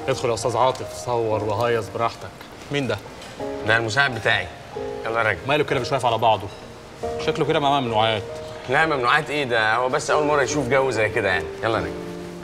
ادخل يا استاذ عاطف صور وهيص براحتك مين ده ده المساعد بتاعي يلا يا راجل ماله كده مش واقف على بعضه شكله كده معاه ممنوعات لا ممنوعات ايه ده هو بس اول مره يشوف جو زي كده يعني يلا يا راجل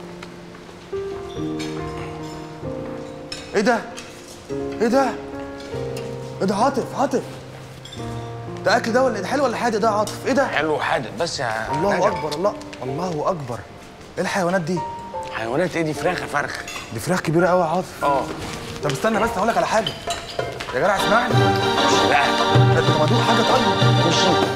ايه ده؟ ايه ده؟ ايه ده عاطف عاطف ده اكل ده ولا إيه؟ ده حلو ولا حادق ده يا عاطف؟ ايه ده؟ حلو حادق بس يا الله رجب. اكبر الله الله اكبر ايه الحيوانات دي؟ حيوانات ايه دي فراخ يا فرخ دي فراخ كبيره قوي يا عاطف اه طب استنى بس هقول لك على حاجه يا جدع اسمعني لا انت مدوق حاجه طيب مش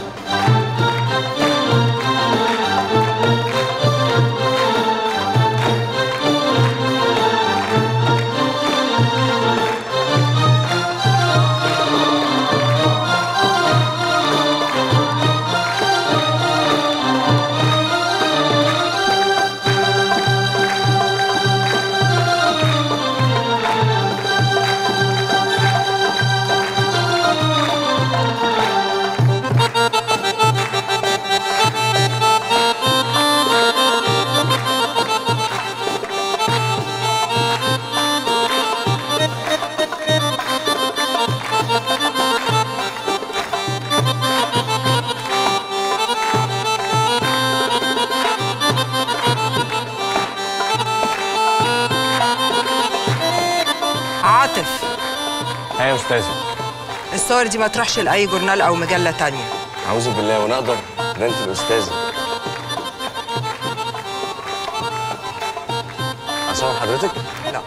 عاطف ايوه يا استاذه الصور دي ما تروحش لأي جورنال أو مجلة تانية اعوذ بالله ونقدر ده انت الاستاذه اصور حضرتك لا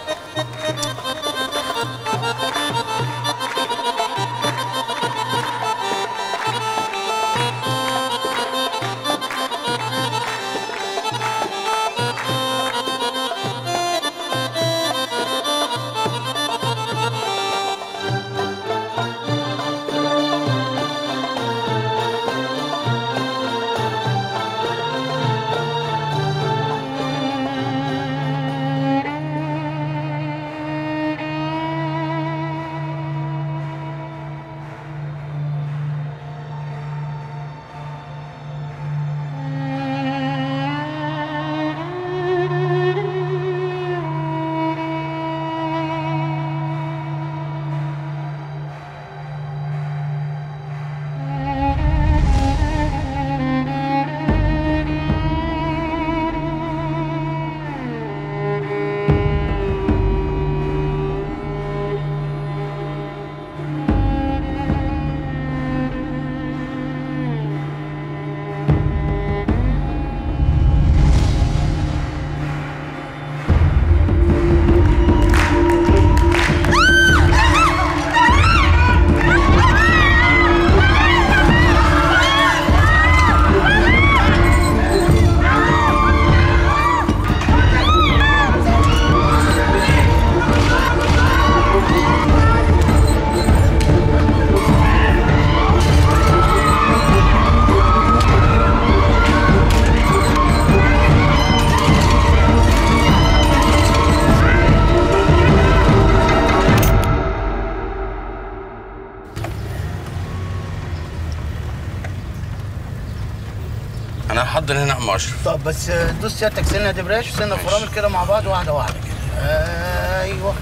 انا هحضر هنا يا عم اشرف طب بس دوس سيادتك سنه دبريش وسنه فرامل كده مع بعض واحده واحده كده ايوه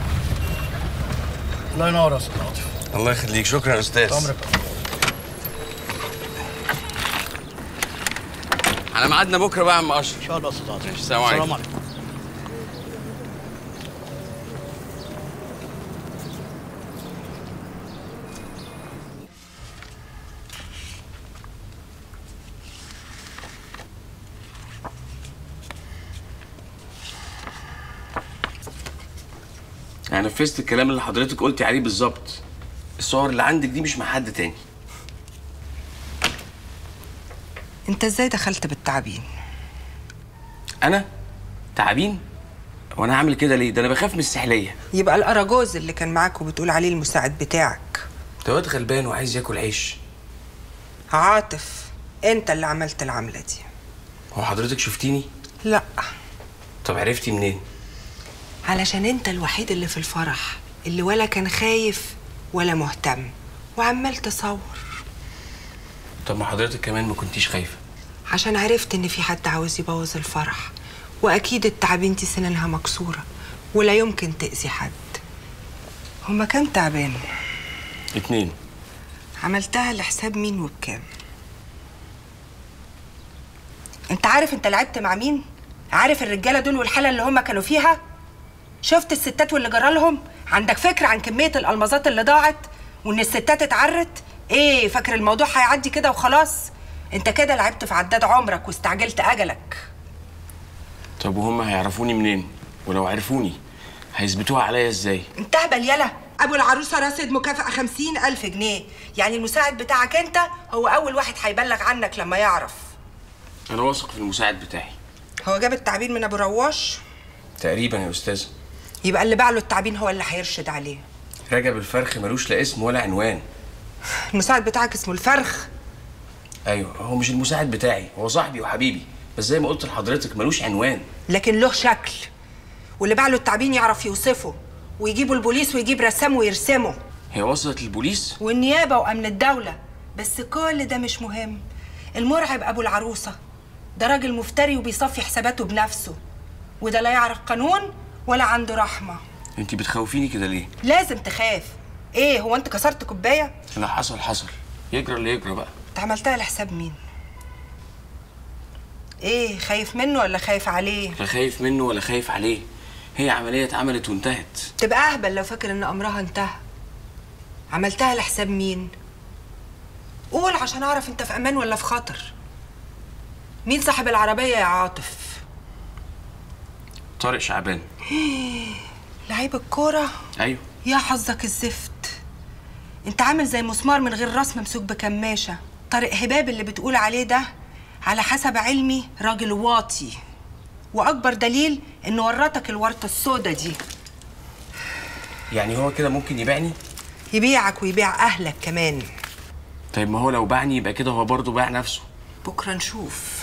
الله ينور يا استاذ عاطف الله يخليك شكرا يا استاذ عمرك على ميعادنا بكره بقى يا عم اشرف ان شاء الله يا استاذ عاطف ماشي، السلام عليكم. السلام عليكم انا نفذت الكلام اللي حضرتك قلتي عليه بالظبط الصور اللي عندك دي مش مع حد تاني أنت إزاي دخلت بالتعبين؟ انا تعبين وانا هعمل كده ليه ده انا بخاف من السحليه يبقى الأراجوز اللي كان معاك وبتقول عليه المساعد بتاعك ده واد غلبان وعايز ياكل عيش عاطف أنت اللي عملت العملة دي هو حضرتك شفتيني لا طب عرفتي منين علشان أنت الوحيد اللي في الفرح اللي ولا كان خايف ولا مهتم وعمال تصور طب ما حضرتك كمان ما كنتيش خايفه عشان عرفت إن في حد عاوز يبوظ الفرح وأكيد التعابين دي سنانها مكسورة ولا يمكن تأذي حد هما كام تعبان اتنين عملتها لحساب مين وبكام انت عارف انت لعبت مع مين عارف الرجاله دول والحاله اللي هما كانوا فيها شفت الستات واللي جرالهم عندك فكره عن كميه الالمازات اللي ضاعت وان الستات اتعرت ايه فاكر الموضوع هيعدي كده وخلاص انت كده لعبت في عداد عمرك واستعجلت اجلك طب وهم هيعرفوني منين ولو عرفوني هيثبتوها عليا ازاي انت اهبل يلا ابو العروسه رصد مكافأة خمسين ألف جنيه يعني المساعد بتاعك انت هو اول واحد هيبلغ عنك لما يعرف انا واثق في المساعد بتاعي هو جاب التعبين من ابو رواش تقريبا يا استاذ يبقى اللي باع له التعبين هو اللي هيرشد عليه رجب الفرخ ملوش لا اسم ولا عنوان المساعد بتاعك اسمه الفرخ ايوه هو مش المساعد بتاعي هو صاحبي وحبيبي بس زي ما قلت لحضرتك ملوش عنوان لكن له شكل واللي باع له التعبين يعرف يوصفه ويجيبوا البوليس ويجيب رسام ويرسمه هي وصلت للبوليس والنيابه وامن الدوله بس كل ده مش مهم المرعب ابو العروسه ده راجل مفتري وبيصفي حساباته بنفسه وده لا يعرف قانون ولا عنده رحمه انت بتخوفيني كده ليه لازم تخاف ايه هو انت كسرت كوبايه اللي حصل حصل يجرى اللي يجرى بقى انت عملتها لحساب مين ايه خايف منه ولا خايف عليه لا خايف منه ولا خايف عليه هي عملية اتعملت وانتهت تبقى اهبل لو فاكر ان امرها انتهى عملتها لحساب مين قول عشان اعرف انت في امان ولا في خطر مين صاحب العربيه يا عاطف طارق شعبان لعيب الكوره ايوه يا حظك الزفت انت عامل زي مسمار من غير راس ممسوك بكماشه طارق هباب اللي بتقول عليه ده على حسب علمي راجل واطي واكبر دليل انه ورطك الورطه السودا دي يعني هو كده ممكن يبيعني يبيعك ويبيع اهلك كمان طيب ما هو لو باعني يبقى كده هو برضه باع نفسه بكره نشوف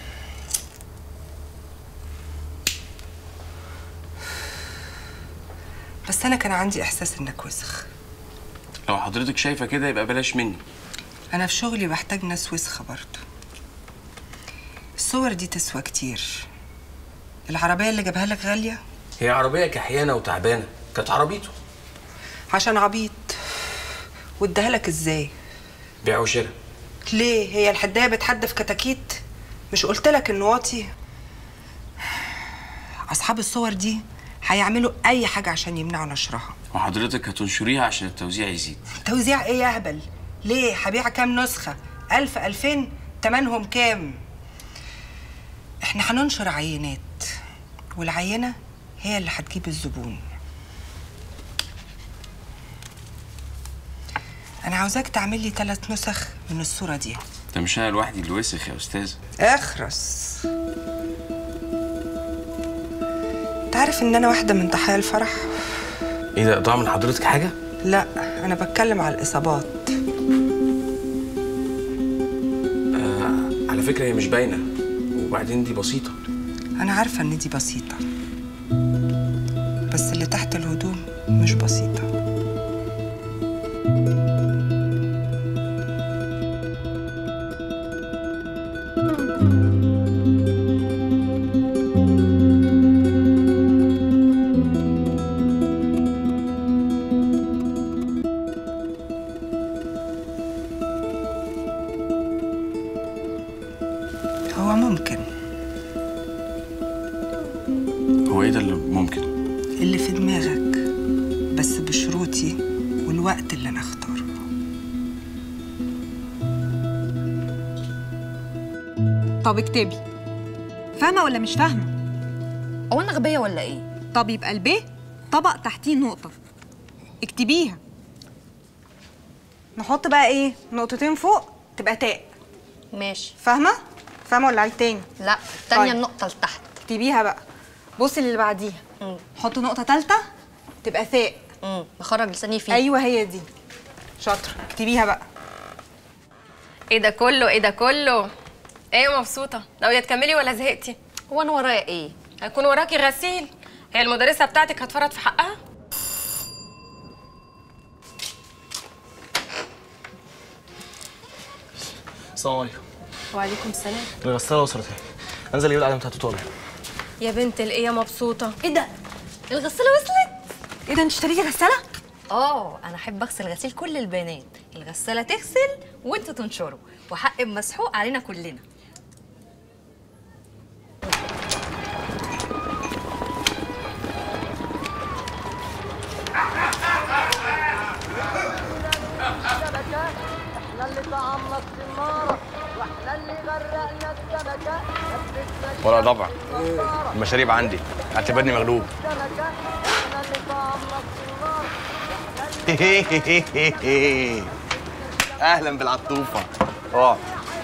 بس انا كان عندي احساس انك وسخ لو حضرتك شايفة كده يبقى بلاش مني انا في شغلي بحتاج ناس وسخه برضه الصور دي تسوى كتير العربيه اللي جابها لك غاليه هي عربية كحيانة وتعبانة كانت عربيته عشان عبيط واداها لك ازاي بيع وشراء ليه هي الحدايه بتحدف كتاكيت مش قلت لك انه واطي اصحاب الصور دي هيعملوا اي حاجه عشان يمنعوا نشرها وحضرتك هتنشريها عشان التوزيع يزيد توزيع ايه يا هبل ليه هبيع كام نسخه ألف ألفين تمنهم كام احنا هننشر عينات والعينه هي اللي هتجيب الزبون انا عاوزاك تعمل لي ثلاث نسخ من الصوره دي ده مش انا لوحدي اللي وسخ يا استاذ اخرس تعرف ان انا واحده من ضحايا الفرح ايه ده ضاع من حضرتك حاجة؟ لا انا بتكلم على الاصابات على فكرة هي مش باينة وبعدين دي بسيطة انا عارفه ان دي بسيطه بس اللي تحت الهدوم مش بسيطه هو ممكن هو ايه ده اللي ممكن؟ اللي في دماغك بس بشروطي والوقت اللي انا اختاره طب اكتبي فاهمة ولا مش فاهمة؟ هو انا غبيه ولا ايه طب يبقى الب طبق تحتيه نقطة اكتبيها نحط بقى ايه نقطتين فوق تبقى تاء ماشي فاهمة؟ فاهمة ولا على التاني؟ لا التانية طيب. النقطه لتحت اكتبيها بقى بصي اللي بعديها مم. حط نقطة تالتة تبقى ثاء امم بخرج لساني فيه ايوه هي دي شاطرة اكتبيها بقى ايه ده كله ايه ده كله ايه مبسوطه ناويه تكملي ولا زهقتي هو انا ورايا ايه هيكون وراكي غسيل هي المدرسه بتاعتك هتفرط في حقها السلام عليكم وعليكم السلام الغسالة وصلت اهي انزل اجيب القلم بتاعت طارق يا بنت الايه يا مبسوطه ايه ده الغساله وصلت ايه ده انت اشتريتي غساله اه انا احب اغسل غسيل كل البنات الغساله تغسل وانتوا تنشروا وحق مسحوق علينا كلنا ولا طبعا المشاريب عندي اعتبرني مغلوب اهلا بالعطوفه اه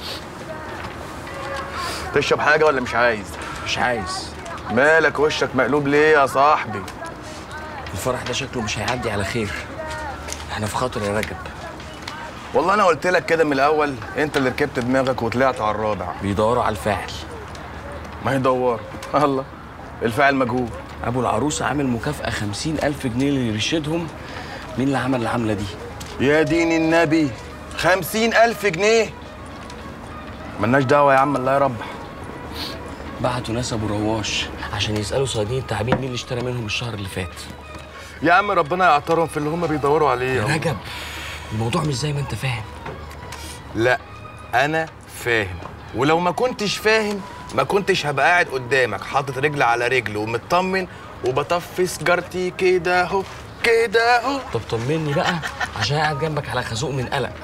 تشرب حاجه ولا مش عايز مش عايز مالك وشك مقلوب ليه يا صاحبي الفرح ده شكله مش هيعدي على خير احنا في خاطر يا رجب والله انا قلت لك كده من الاول انت اللي ركبت دماغك وطلعت على الرابع بيدوروا على الفاعل ما يدور الله الفاعل مجهول ابو العروسه عامل مكافاه خمسين الف جنيه اللي يرشدهم مين اللي عمل العمله دي يا دين النبي خمسين ألف جنيه ملناش دعوة يا عم الله يربح بعتوا ناس ابو رواش عشان يسالوا صيادين التعابين مين اللي اشترى منهم الشهر اللي فات يا عم ربنا يعطرهم في اللي هم بيدوروا يا عليه رجب الموضوع مش زي ما انت فاهم لا أنا فاهم ولو ما كنتش فاهم ما كنتش هبقى قاعد قدامك حاطط رجل على رجل ومطمن وبطفي سجارتي كده اهو كده اهو طب طمني بقى عشان قاعد جنبك على خازوق من قلق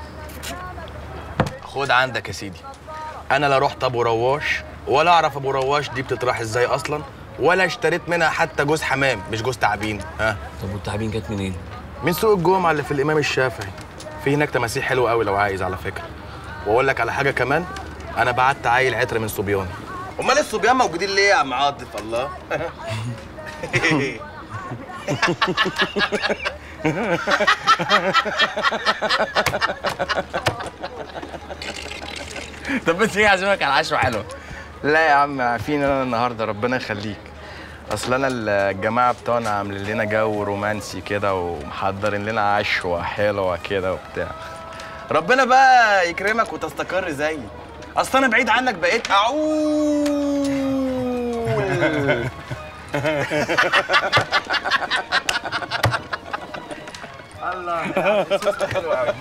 خد عندك يا سيدي انا لا رحت ابو رواش ولا اعرف ابو رواش دي بتطرح ازاي اصلا ولا اشتريت منها حتى جوز حمام مش جوز تعابين ها طب والتعابين جت منين من سوق الجمعه اللي في الامام الشافعي في هناك تماسيح حلوه قوي لو عايز على فكره واقول لك على حاجه كمان انا بعت عيل عطر من صبياني امال الصبيان موجودين ليه يا عم عاطف الله طب انت ايه عازمك على عشوه حلوه لا يا عم عارفين انا النهارده ربنا يخليك اصل انا الجماعه بتوعنا عاملين لنا جو رومانسي كده ومحضرين لنا عشوه حلوه كده وبتاع ربنا بقى يكرمك وتستقر زيي اصل انا بعيد عنك بقيت اعول الله حلو قوي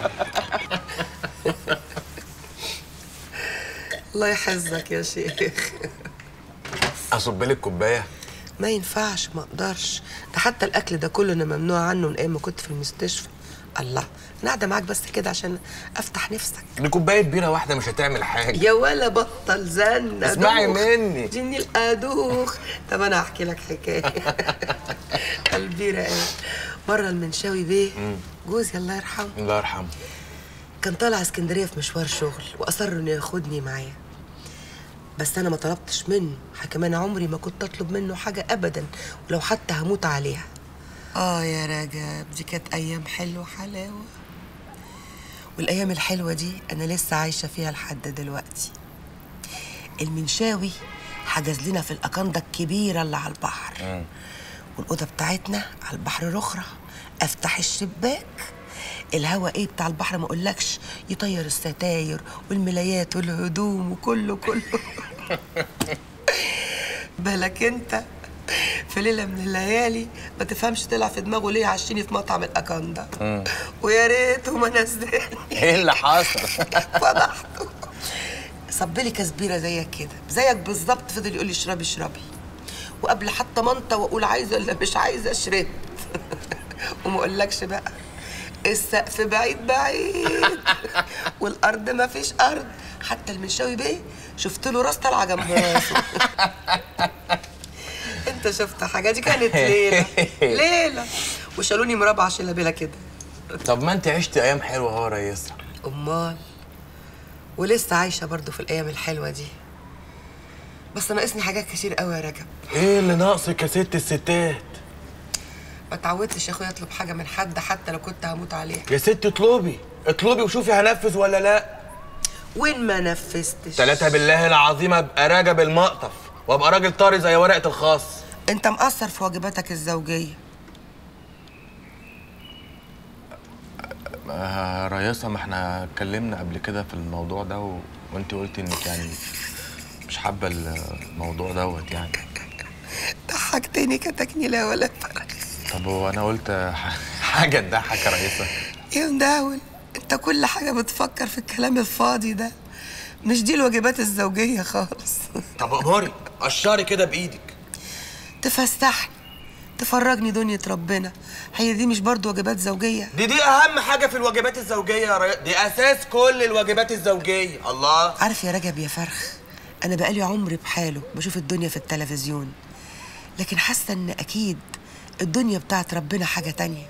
الله يحفظك يا شيخ اصب لك كوبايه ما ينفعش ما اقدرش ده حتى الاكل ده كله انا ممنوع عنه من ايام ما كنت في المستشفى الله انا قاعده معاك بس كده عشان افتح نفسك دي كوبايه بيره واحده مش هتعمل حاجه يا ولا بطل زن اسمعي أدوخ. مني. جني الادوخ طب انا هحكي لك حكايه البيره ايه مره المنشاوي بيه جوزي الله يرحمه الله يرحمه كان طالع اسكندريه في مشوار شغل واصر انه ياخدني معاه بس انا ما طلبتش منه كمان عمري ما كنت اطلب منه حاجه ابدا ولو حتى هموت عليها اه يا رجب دي كانت ايام حلوه حلاوه والايام الحلوه دي انا لسه عايشه فيها لحد دلوقتي المنشاوي حجز لنا في الاكاندا الكبيره اللي على البحر والاوضه بتاعتنا على البحر الاخرى افتح الشباك الهوا ايه بتاع البحر ما اقولكش يطير الستاير والملايات والهدوم وكله كله بالك انت في ليله من الليالي ما تفهمش طلع في دماغه ليه عشيني في مطعم الاكاندا ويا ريته ما نزلني ايه اللي حصل فضحته صب لي كزبيره زيك كده زيك بالظبط فضل يقول لي اشربي اشربي وقبل حتى ما انت واقول عايزه ولا مش عايزه شربت وما اقولكش بقى السقف بعيد بعيد والارض ما فيش ارض حتى المنشاوي بيه شفت له راس طالعه جنب راسه انت شفت حاجه دي كانت ليله ليله وشالوني مربع شلابيله كده طب ما انت عشتي ايام حلوه اهو يا ريسه امال ولسه عايشه برضو في الايام الحلوه دي بس ناقصني حاجات كتير قوي يا رجب ايه اللي ناقصك يا ست الستات ما اتعودتش يا اخويا اطلب حاجه من حد حتى لو كنت هموت عليها يا ست اطلبي اطلبي وشوفي هنفذ ولا لا وين ما نفذتش ثلاثة بالله العظيم ابقى راجب المقطف وابقى راجل طاري زي ورقة الخاص انت مقصر في واجباتك الزوجيه آه رياسة ما احنا اتكلمنا قبل كده في الموضوع ده و... وانت قلتي انك يعني مش حابة الموضوع دوت يعني ده ضحكتني كتكني لا ولا فرخ طب هو انا قلت ح- حاجه تضحك يا رئيسه يا مداول انت كل حاجة بتفكر في الكلام الفاضي ده مش دي الواجبات الزوجية خالص طب اموري قشري كده بايدك تفسحني تفرجني دنيا ربنا هي دي مش برضو واجبات زوجية دي دي اهم حاجه في الواجبات الزوجيه يا ريس دي اساس كل الواجبات الزوجيه الله عارف يا رجب يا فرخ انا بقالي عمري بحاله بشوف الدنيا في التلفزيون لكن حاسه ان اكيد الدنيا بتاعت ربنا حاجه تانية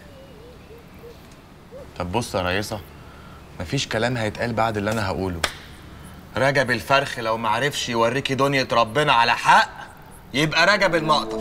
طب بص يا رئيسه مفيش كلام هيتقال بعد اللي انا هقوله رجب الفرخ لو معرفش يوريكي دنيا ربنا على حق يبقى رجب المقطف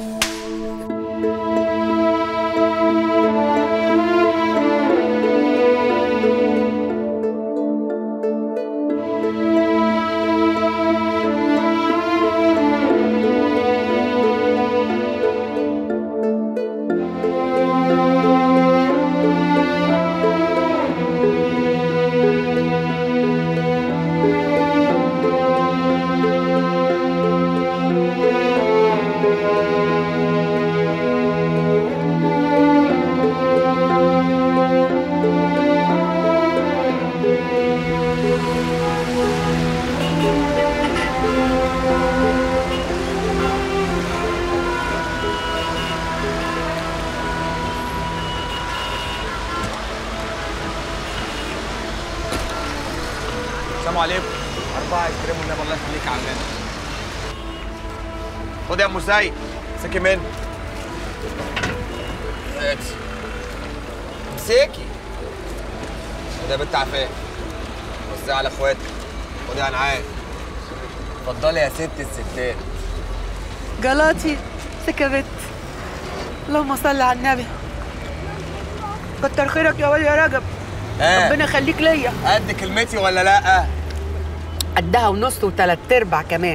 السلام عليكم أربعة ايس كريم والنبي الله يخليك يا عمنا خد يا أم سيد امسكي مني امسكي امسكي خد يا بنت عفاف وزعي على اخواتك خد يا انعام اتفضلي يا ست الستات جلاتي سكبت اللهم صل على النبي كتر خيرك يا ولي يا رجب آه. ربنا يخليك ليا قد كلمتي ولا لا قدها ونص وتلات ارباع كمان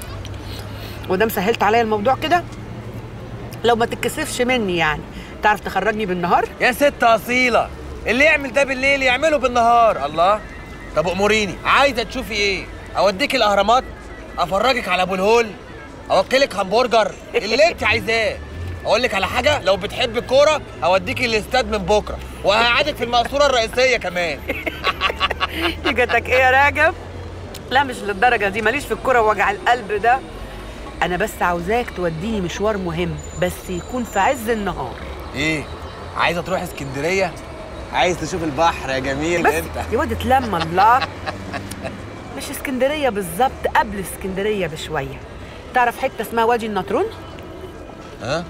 وده مسهلت عليا الموضوع كده لو ما تتكسفش مني يعني تعرف تخرجني بالنهار يا ست اصيله اللي يعمل ده بالليل يعمله بالنهار الله طب اموريني عايزه تشوفي ايه اوديك الاهرامات افرجك على ابو الهول اوكلك همبرجر اللي انت عايزاه اقول لك على حاجه لو بتحب الكوره اوديك الاستاد من بكره وهقعدك في المقصوره الرئيسيه كمان جاتك ايه يا راجب لا مش للدرجه دي ماليش في الكوره ووجع القلب ده انا بس عاوزاك توديني مشوار مهم بس يكون في عز النهار ايه عايزه تروح اسكندريه عايز تشوف البحر يا جميل بس انت يا واد اتلم الله مش اسكندريه بالظبط قبل اسكندريه بشويه تعرف حته اسمها وادي النطرون ها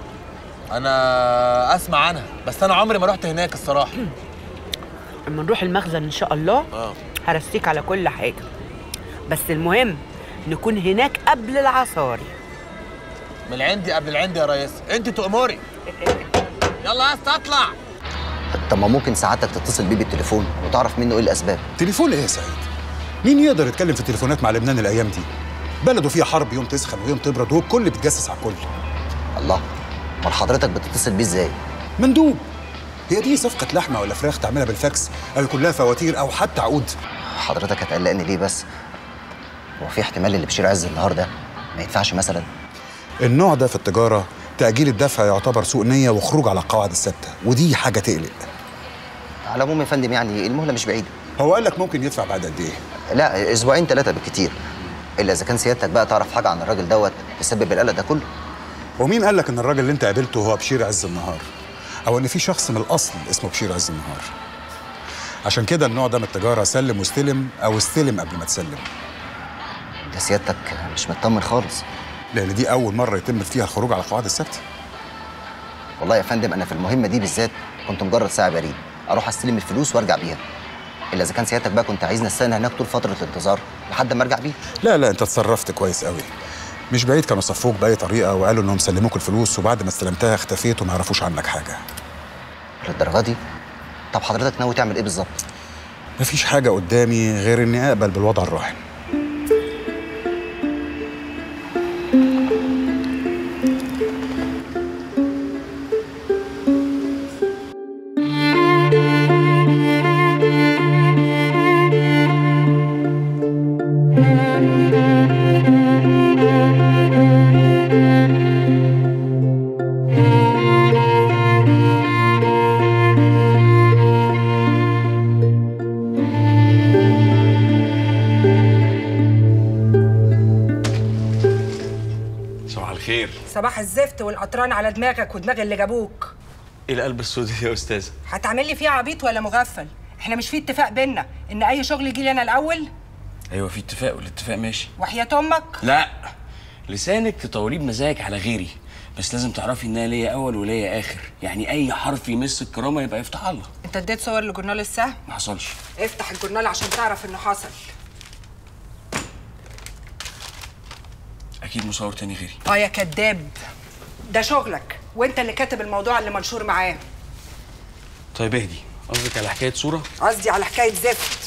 انا اسمع عنها بس انا عمري ما رحت هناك الصراحه اما نروح المخزن ان شاء الله اه هرسيك على كل حاجه بس المهم نكون هناك قبل العصاري من العندي قبل العندي يا ريس انت تؤمري يلا يا اسطى اطلع طب ما ممكن سعادتك تتصل بيه بالتليفون وتعرف منه ايه الاسباب تليفون ايه يا سعيد؟ مين يقدر يتكلم في التليفونات مع لبنان الايام دي؟ بلده فيها حرب يوم تسخن ويوم تبرد والكل بيتجسس على الكل الله امال حضرتك بتتصل بيه ازاي مندوب هي دي صفقة لحمة ولا فراخ تعملها بالفاكس أو كلها فواتير أو حتى عقود حضرتك هتقلقني ليه بس هو في احتمال اللي بشير عز النهار ده ما يدفعش مثلا النوع ده في التجارة تأجيل الدفع يعتبر سوء نية وخروج على القواعد الثابتة ودي حاجة تقلق على العموم يا فندم يعني المهله مش بعيده هو قال لك ممكن يدفع بعد قد إيه؟ لا اسبوعين ثلاثه بالكتير الا اذا كان سيادتك بقى تعرف حاجه عن الراجل دوت تسبب القلق ده كله ومين قال لك إن الراجل اللي أنت قابلته هو بشير عز النهار؟ أو إن في شخص من الأصل اسمه بشير عز النهار؟ عشان كده النوع ده من التجارة سلم واستلم أو استلم قبل ما تسلم ده سيادتك مش مطمن خالص لأن دي أول مرة يتم فيها الخروج على القواعد الثابتة والله يا فندم انا في المهمه دي بالذات كنت مجرد ساعه بريد اروح استلم الفلوس وارجع بيها الا اذا كان سيادتك بقى كنت عايزني استنى هناك طول فتره الانتظار لحد ما ارجع بيها لا لا انت اتصرفت كويس قوي مش بعيد كانوا صفوك باي طريقه وقالوا انهم سلموك الفلوس وبعد ما استلمتها اختفيت وما يعرفوش عنك حاجه للدرجه دي طب حضرتك ناوي تعمل ايه بالظبط مفيش حاجه قدامي غير اني اقبل بالوضع الراهن صباح الزفت والقطران على دماغك ودماغ اللي جابوك ايه القلب السود يا استاذه هتعمل لي فيه عبيط ولا مغفل احنا مش في اتفاق بينا ان اي شغل يجي لي انا الاول ايوه في اتفاق والاتفاق ماشي وحياه امك لا لسانك تطوريه بمزاجك على غيري بس لازم تعرفي ان انا ليا اول وليا اخر يعني اي حرف يمس الكرامه يبقى يفتح الله انت اديت صور لجورنال السهم ما حصلش افتح الجورنال عشان تعرف انه حصل اكيد مصور تاني غيري اه يا كداب ده شغلك وانت اللي كاتب الموضوع اللي منشور معاه طيب اهدي قصدك على حكايه صوره قصدي على حكايه زفت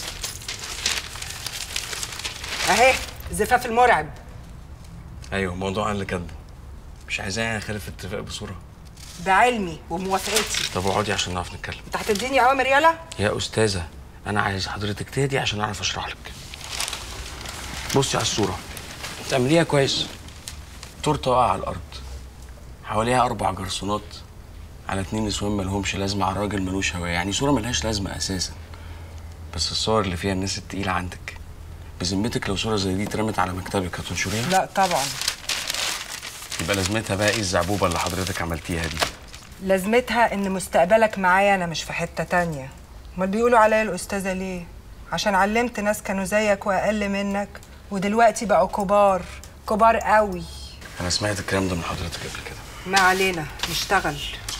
اهي زفاف المرعب ايوه موضوع اللي كاتبه مش عايزاه اخالف اتفاق بصوره بعلمي وموافقتي طب اقعدي عشان نعرف نتكلم انت هتديني اوامر يالا يا استاذه انا عايز حضرتك تهدي عشان اعرف اشرح لك بصي على الصوره تعمليها كويس تورته واقعه على الارض حواليها اربع جرسونات على اتنين نسوان مالهمش لازمه على راجل ملوش هواه يعني صوره ملهاش لازمه اساسا بس الصور اللي فيها الناس التقيله عندك بذمتك لو صوره زي دي اترمت على مكتبك هتنشريها لا طبعا يبقى لازمتها بقى ايه الزعبوبه اللي حضرتك عملتيها دي لازمتها ان مستقبلك معايا انا مش في حته تانية امال بيقولوا عليا الاستاذه ليه عشان علمت ناس كانوا زيك واقل منك ودلوقتي بقوا كبار كبار قوي انا سمعت الكلام ده من حضرتك قبل كده ما علينا نشتغل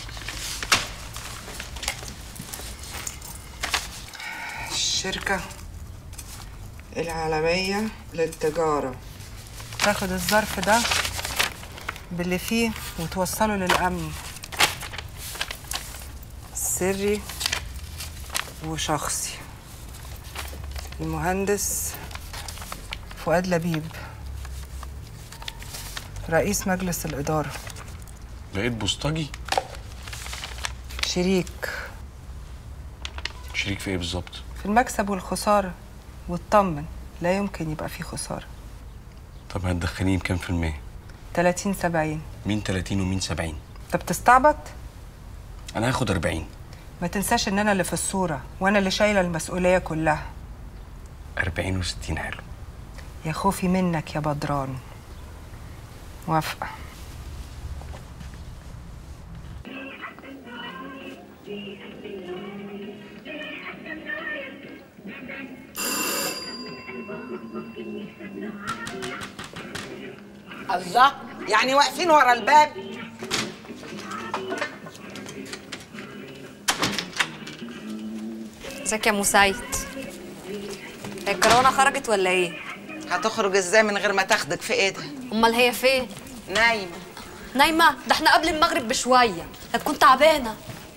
الشركة العالمية للتجارة تاخد الظرف ده باللي فيه وتوصله للأمن سري وشخصي المهندس فؤاد لبيب رئيس مجلس الإدارة لقيت بوسطجي شريك شريك في ايه بالظبط في المكسب والخسارة واطمن لا يمكن يبقى فيه خسارة طب هتدخليه بكام في المية 30 70 مين 30 ومين 70 انت بتستعبط انا هاخد 40 ما تنساش ان انا اللي في الصورة وانا اللي شايلة المسؤولية كلها 40 و60 حلو يا خوفي منك يا بدران موافقة الله يعني واقفين ورا الباب ازيك يا مساعد هي الكورونا خرجت ولا ايه هتخرج ازاي من غير ما تاخدك في ايدها امال هي فين نايمه نايمه ده احنا قبل المغرب بشويه ده كنت تعبانه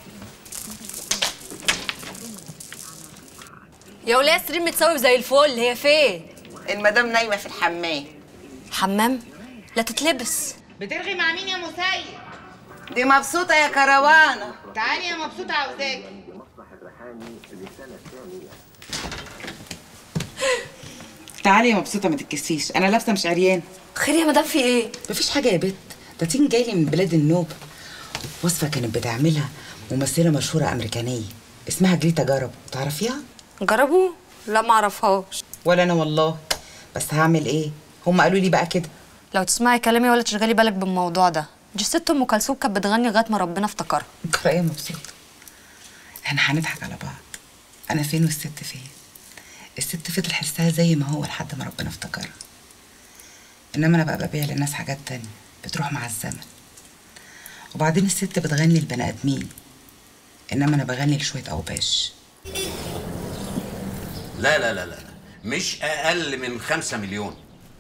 يا وليه سرير متساوي زي الفل هي فين المدام نايمه في الحمام حمام لا تتلبس بترغي مع مين يا مسيد؟ دي مبسوطه يا كروانه تعالي يا مبسوطة عاوزاكي تعالي يا مبسوطه ما تتكسفيش انا لابسه مش عريان خير يا مدام في ايه مفيش حاجه يا بت ده تين جاي لي من بلاد النوبه وصفه كانت بتعملها ممثله مشهوره امريكانيه اسمها جريتا جرب تعرفيها جربوا لا ما اعرفهاش ولا انا والله بس هعمل ايه هم قالوا لي بقى كده لو تسمعي كلامي ولا تشغلي بالك بالموضوع ده دي ست ام كلثوم كانت بتغني لغايه ما ربنا افتكرها اقرا يا مبسوطه احنا هنضحك على بعض انا فين والست فين الست فضل حسها زي ما هو لحد ما ربنا افتكرها انما انا بقى ببيع للناس حاجات تانية بتروح مع الزمن وبعدين الست بتغني لبني ادمين انما انا بغني لشويه اوباش لا لا لا لا مش اقل من خمسة مليون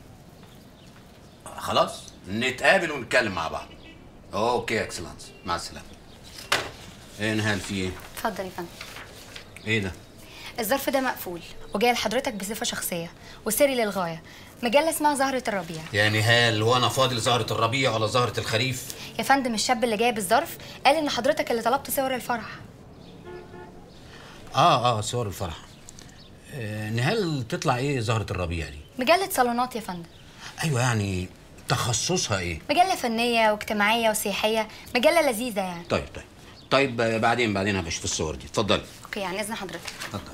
خلاص نتقابل ونتكلم مع بعض اوكي اكسلانس مع السلامه ايه نهال في ايه اتفضل يا فندم ايه ده الظرف ده مقفول وجاي لحضرتك بصفه شخصيه وسري للغايه مجله اسمها زهره الربيع يا نهال وانا فاضل زهره الربيع ولا زهره الخريف يا فندم الشاب اللي جايب الظرف قال ان حضرتك اللي طلبت صور الفرح اه اه صور الفرح آه نهال تطلع ايه زهره الربيع دي مجله صالونات يا فندم ايوه يعني تخصصها ايه مجله فنيه واجتماعيه وسياحيه مجله لذيذه يعني طيب طيب طيب آه، بعدين بعدين هبقى اشوف الصور دي اتفضلي اوكي يعني اذن حضرتك اتفضل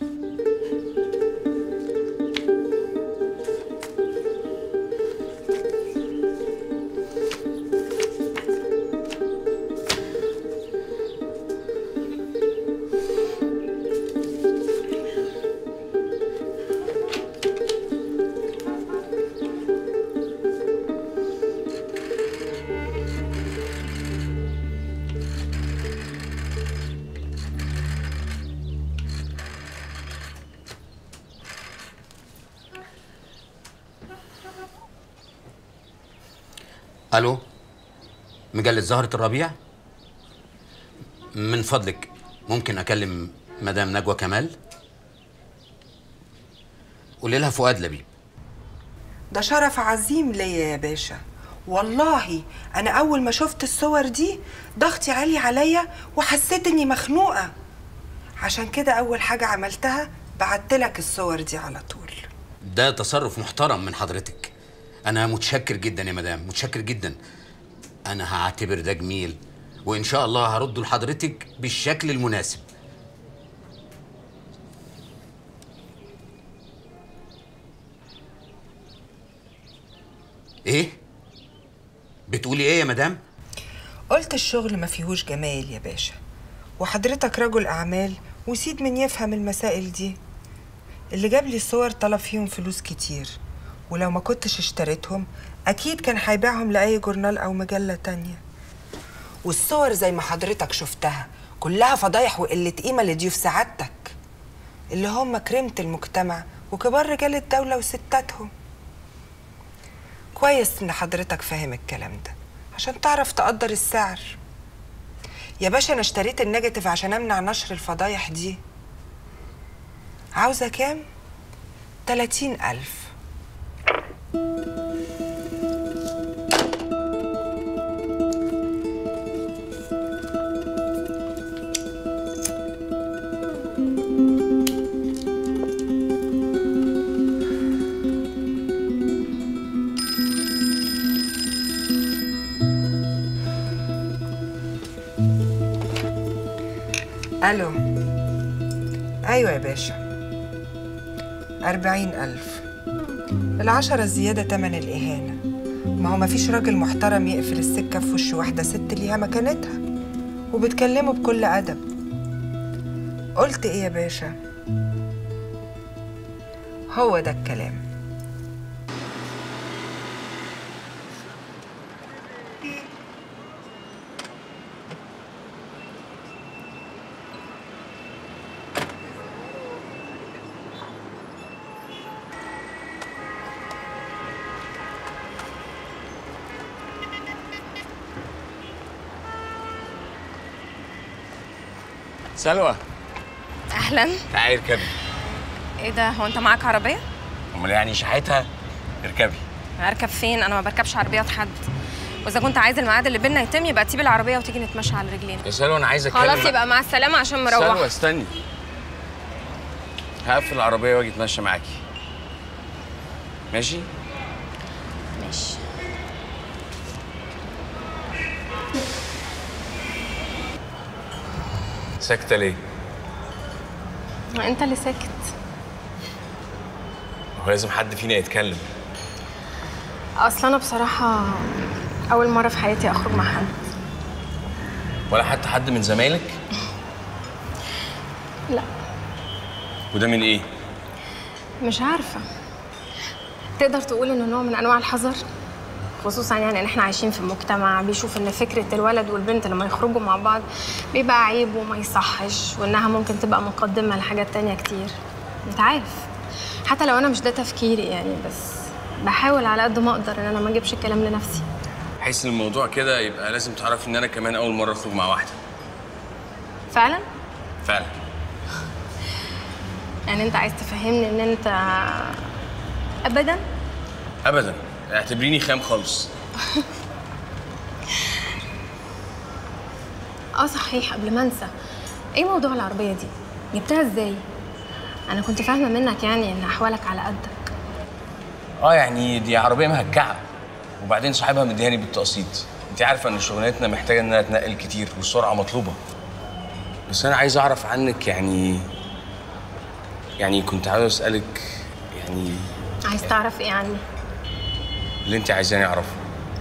الو مجلة زهرة الربيع من فضلك ممكن اكلم مدام نجوى كمال قولي لها فؤاد لبيب ده شرف عظيم ليا يا باشا والله انا اول ما شفت الصور دي ضغطي عالي عليا وحسيت اني مخنوقه عشان كده اول حاجه عملتها بعتلك الصور دي على طول ده تصرف محترم من حضرتك انا متشكر جدا يا مدام متشكر جدا انا هعتبر ده جميل وان شاء الله هرده لحضرتك بالشكل المناسب ايه بتقولي ايه يا مدام قلت الشغل ما فيهوش جمال يا باشا وحضرتك رجل اعمال وسيد من يفهم المسائل دي اللي جاب لي الصور طلب فيهم فلوس كتير ولو ما كنتش اشتريتهم اكيد كان هيبيعهم لاي جورنال او مجله تانية والصور زي ما حضرتك شفتها كلها فضايح وقله قيمه لضيوف سعادتك اللي هم كريمه المجتمع وكبار رجال الدوله وستاتهم كويس ان حضرتك فاهم الكلام ده عشان تعرف تقدر السعر يا باشا انا اشتريت النيجاتيف عشان امنع نشر الفضايح دي عاوزه كام تلاتين الف الو ايوه يا باشا أربعين ألف العشرة الزيادة تمن الإهانة ما هو مفيش راجل محترم يقفل السكة في وش واحدة ست ليها مكانتها وبتكلمه بكل أدب قلت إيه يا باشا هو ده الكلام سلوى اهلا تعالي اركبي ايه ده هو انت معاك عربيه امال يعني شحاتها اركبي اركب فين انا ما بركبش عربيات حد واذا كنت عايز الميعاد اللي بينا يتم يبقى تسيب العربيه وتيجي نتمشى على رجلينا يا سلوى انا عايز اتكلم خلاص يبقى مع السلامه عشان مروح سلوى استني هقفل العربيه واجي اتمشى معاكي ماشي ماشي ساكته ليه انت اللي ساكت هو لازم حد فينا يتكلم اصل انا بصراحه اول مره في حياتي اخرج مع حد ولا حتى حد من زمايلك لا وده من ايه مش عارفه تقدر تقول انه نوع من انواع الحذر خصوصا يعني ان احنا عايشين في مجتمع بيشوف ان فكره الولد والبنت لما يخرجوا مع بعض بيبقى عيب وما يصحش وانها ممكن تبقى مقدمه لحاجات تانية كتير انت عارف حتى لو انا مش ده تفكيري يعني بس بحاول على قد ما اقدر ان انا ما اجيبش الكلام لنفسي حيث ان الموضوع كده يبقى لازم تعرف ان انا كمان اول مره اخرج مع واحده فعلا فعلا يعني انت عايز تفهمني ان انت ابدا ابدا اعتبريني خام خالص اه صحيح قبل ما انسى ايه موضوع العربيه دي جبتها ازاي انا كنت فاهمه منك يعني ان احوالك على قدك اه يعني دي عربيه مهكعه وبعدين صاحبها مديهاني بالتقسيط انت عارفه ان شغلانتنا محتاجه انها تنقل كتير والسرعه مطلوبه بس انا عايز اعرف عنك يعني يعني كنت عاوز اسالك يعني عايز تعرف ايه عني اللي انت عايزاني اعرفه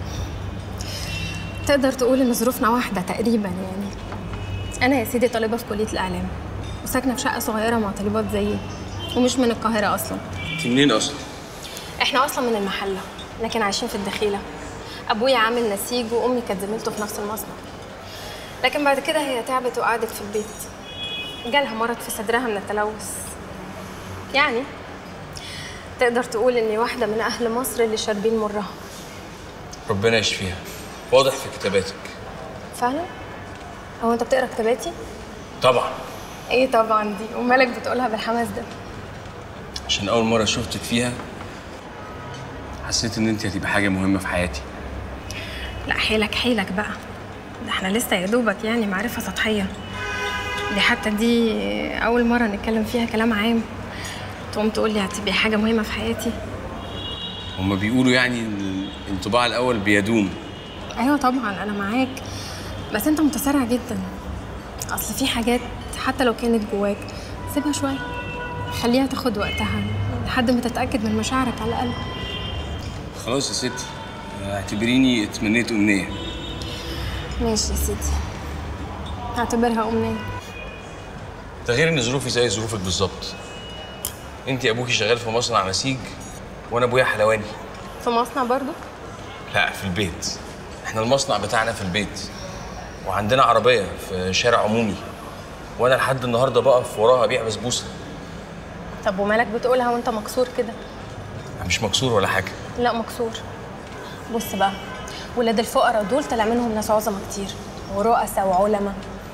تقدر تقول ان ظروفنا واحده تقريبا يعني انا يا سيدي طالبه في كليه الاعلام وساكنه في شقه صغيره مع طالبات زيي ومش من القاهره اصلا انت منين اصلا احنا اصلا من المحله لكن عايشين في الدخيله ابويا عامل نسيج وامي كانت زميلته في نفس المصنع لكن بعد كده هي تعبت وقعدت في البيت جالها مرض في صدرها من التلوث يعني تقدر تقول اني واحده من اهل مصر اللي شاربين مرها ربنا يشفيها واضح في كتاباتك فعلا هو انت بتقرا كتاباتي طبعا ايه طبعا دي ومالك بتقولها بالحماس ده عشان اول مره شفتك فيها حسيت ان انت هتبقى حاجه مهمه في حياتي لا حيلك حيلك بقى ده احنا لسه يا دوبك يعني معرفه سطحيه دي حتى دي اول مره نتكلم فيها كلام عام تقوم تقول لي هتبقي حاجه مهمه في حياتي هما بيقولوا يعني ان الانطباع الاول بيدوم ايوه طبعا انا معاك بس انت متسرع جدا اصل في حاجات حتى لو كانت جواك سيبها شويه خليها تاخد وقتها لحد ما تتاكد من مشاعرك على الاقل خلاص يا ستي اعتبريني اتمنيت امنيه ماشي يا سيدي اعتبرها امنيه ده غير ان ظروفي زي ظروفك بالظبط انت ابوكي شغال في مصنع نسيج وانا ابويا حلواني في مصنع برضو لا في البيت احنا المصنع بتاعنا في البيت وعندنا عربيه في شارع عمومي وانا لحد النهارده بقف وراها ابيع بسبوسه طب ومالك بتقولها وانت مكسور كده مش مكسور ولا حاجه لا مكسور بص بقى ولاد الفقراء دول طلع منهم ناس عظمه كتير ورؤساء وعلماء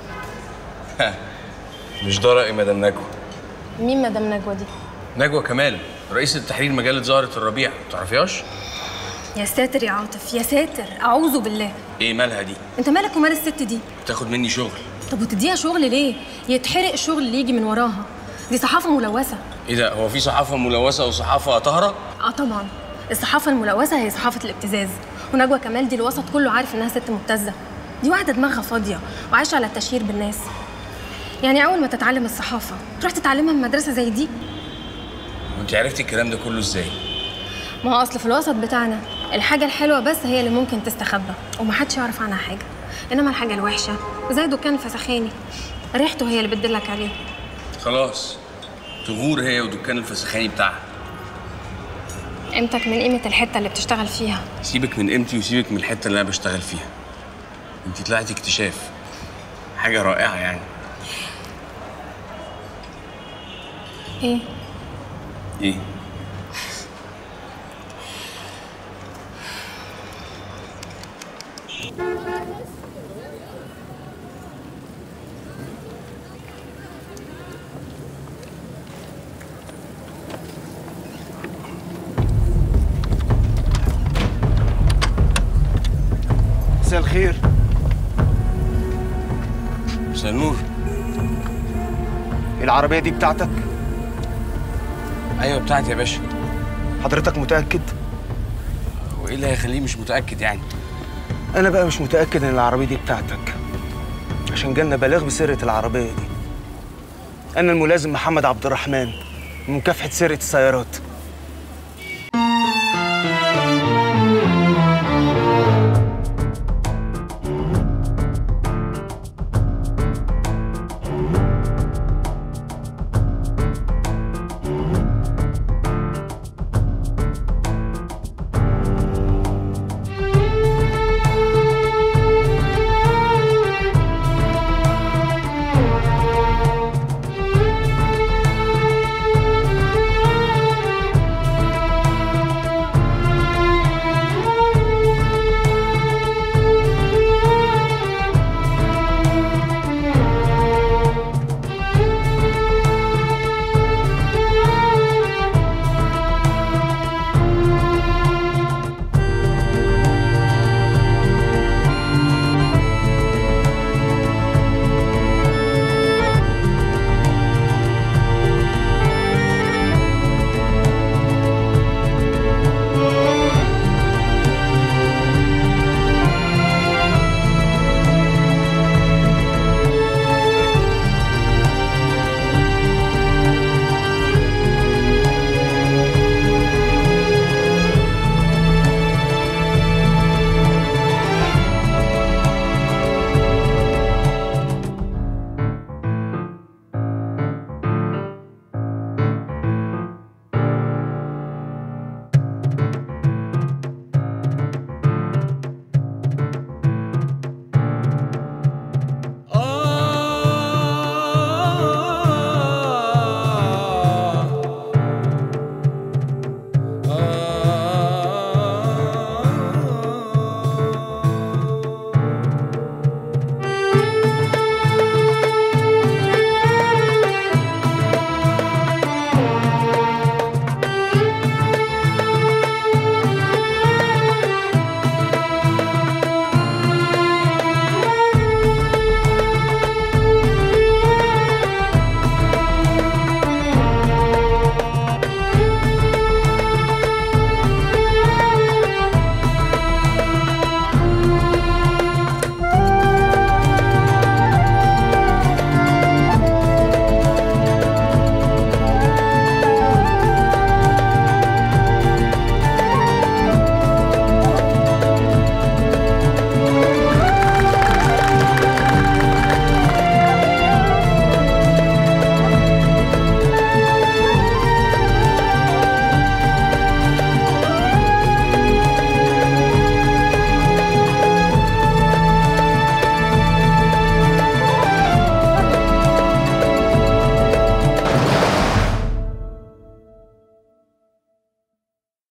مش ده راي مدام نجوى مين مدام نجوى دي نجوى كمال رئيسة تحرير مجلة زهرة الربيع تعرفيهاش؟ يا ساتر يا عاطف يا ساتر اعوذ بالله ايه مالها دي؟ انت مالك ومال الست دي بتاخد مني شغل طب وتديها شغل ليه يتحرق الشغل اللي يجي من وراها دي صحافه ملوثه ايه ده هو في صحافة ملوثة وصحافة طاهرة؟ اه طبعا الصحافه الملوثه هي صحافه الابتزاز ونجوى كمال دي الوسط كله عارف انها ست مبتزه دي واحده دماغها فاضيه وعايشه على التشهير بالناس يعني اول ما تتعلم الصحافه تروح تتعلمها من مدرسه زي دي وانت عرفتي الكلام ده كله ازاي؟ ما هو اصل في الوسط بتاعنا الحاجه الحلوه بس هي اللي ممكن تستخبى ومحدش يعرف عنها حاجه انما الحاجه الوحشه زي دكان فسخاني ريحته هي اللي بتدلك عليه خلاص تغور هي ودكان الفسخاني بتاعها قيمتك من قيمه الحته اللي بتشتغل فيها سيبك من قيمتي وسيبك من الحتة اللي انا بشتغل فيها انت طلعتي اكتشاف حاجة رائعة يعني ايه ايه؟ مساء الخير مساء النور العربية دي بتاعتك؟ ايوه بتاعتي يا باشا حضرتك متأكد؟ وايه اللي هيخليه مش متأكد يعني؟ أنا بقى مش متأكد إن العربية دي بتاعتك عشان جالنا بلاغ بسرقة العربية دي أنا الملازم محمد عبد الرحمن من مكافحة سرقة السيارات